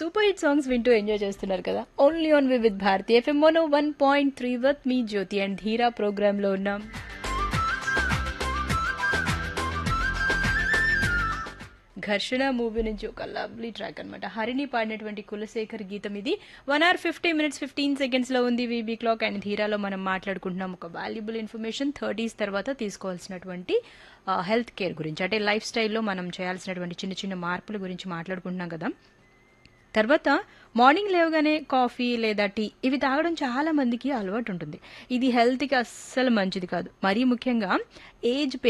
super hit songs వింటూ enjoy చేస్తున్నారు కదా only on Vividh Bharati FM మోనో one point three with me Jyothi and Dheera program లో ఉన్నాం ఘర్షణ మూవీ నుంచి ఒక లవ్లీ ట్రాక్ అనమాట హరిని పాడినటువంటి కులశేఖర్ గీతం ఇది one hour fifty minutes fifteen seconds లో ఉంది వీబీ క్లాక్ అండ్ ధీరాలో మనం మాట్లాడుకుంటున్నాం ఒక వాల్యుబుల్ ఇన్ఫర్మేషన్ థర్టీస్ తర్వాత తీసుకోవాల్సినటువంటి హెల్త్ కేర్ గురించి అంటే లైఫ్ స్టైల్లో మనం చేయాల్సినటువంటి చిన్న చిన్న మార్పుల గురించి మాట్లాడుకుంటున్నాం కదా తర్వాత మార్నింగ్ లేవగానే కాఫీ లేదా టీ ఇవి తాగడం చాలా మందికి అలవాటు ఉంటుంది ఇది హెల్త్కి అస్సలు మంచిది కాదు మరీ ముఖ్యంగా ఏజ్